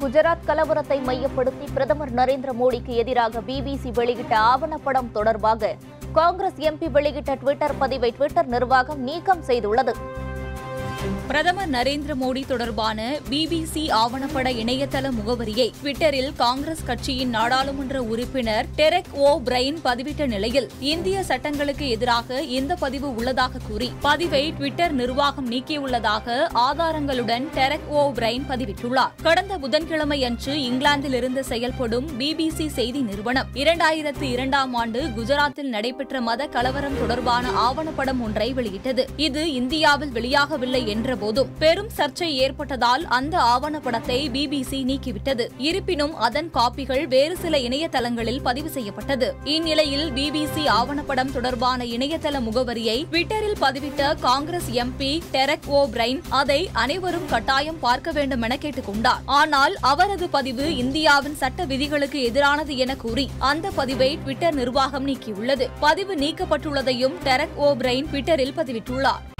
குஜராத் கலவரத்தை மையப்படுத்தி பிரதமர் நரேந்திர மோடிக்கு எதிராக பிபிசி வெளியிட்ட ஆவணப்படம் தொடர்பாக காங்கிரஸ் எம்பி வெளியிட்ட ட்விட்டர் பதிவை ட்விட்டர் நிர்வாகம் நீக்கம் செய்துள்ளது பிரதமர் நரேந்திர மோடி தொடர்பான பிபிசி ஆவணப்பட இணையதள முகவரியை ட்விட்டரில் காங்கிரஸ் கட்சியின் நாடாளுமன்ற உறுப்பினர் டெரெக் ஓ பிரைன் பதிவிட்ட நிலையில் இந்திய சட்டங்களுக்கு எதிராக இந்த பதிவு உள்ளதாக கூறி பதிவை ட்விட்டர் நிர்வாகம் நீக்கியுள்ளதாக ஆதாரங்களுடன் டெரெக் ஓ பிரைன் பதிவிட்டுள்ளார் கடந்த புதன்கிழமை அன்று இங்கிலாந்தில் இருந்து செயல்படும் பிபிசி செய்தி நிறுவனம் இரண்டாயிரத்து இரண்டாம் ஆண்டு குஜராத்தில் நடைபெற்ற மத கலவரம் தொடர்பான ஆவணப்படம் ஒன்றை வெளியிட்டது இது இந்தியாவில் வெளியாகவில்லை என்றபோதும் பெரும் சர்ச்சை ஏற்பட்டதால் அந்த ஆவணப்படத்தை பிபிசி நீக்கிவிட்டது இருப்பினும் அதன் காப்பிகள் வேறு சில இணையதளங்களில் பதிவு செய்யப்பட்டது இந்நிலையில் பிபிசி ஆவணப்படம் தொடர்பான இணையதள முகவரியை ட்விட்டரில் பதிவிட்ட Congress MP Derek O'Brien அதை அனைவரும் கட்டாயம் பார்க்க வேண்டும் என கேட்டுக் கொண்டார் ஆனால் அவரது பதிவு இந்தியாவின் சட்ட விதிகளுக்கு எதிரானது என கூறி அந்த பதிவை ட்விட்டர் நிர்வாகம் நீக்கியுள்ளது பதிவு நீக்கப்பட்டுள்ளதையும் டெரக் ஓ பிரைன் ட்விட்டரில் பதிவிட்டுள்ளார்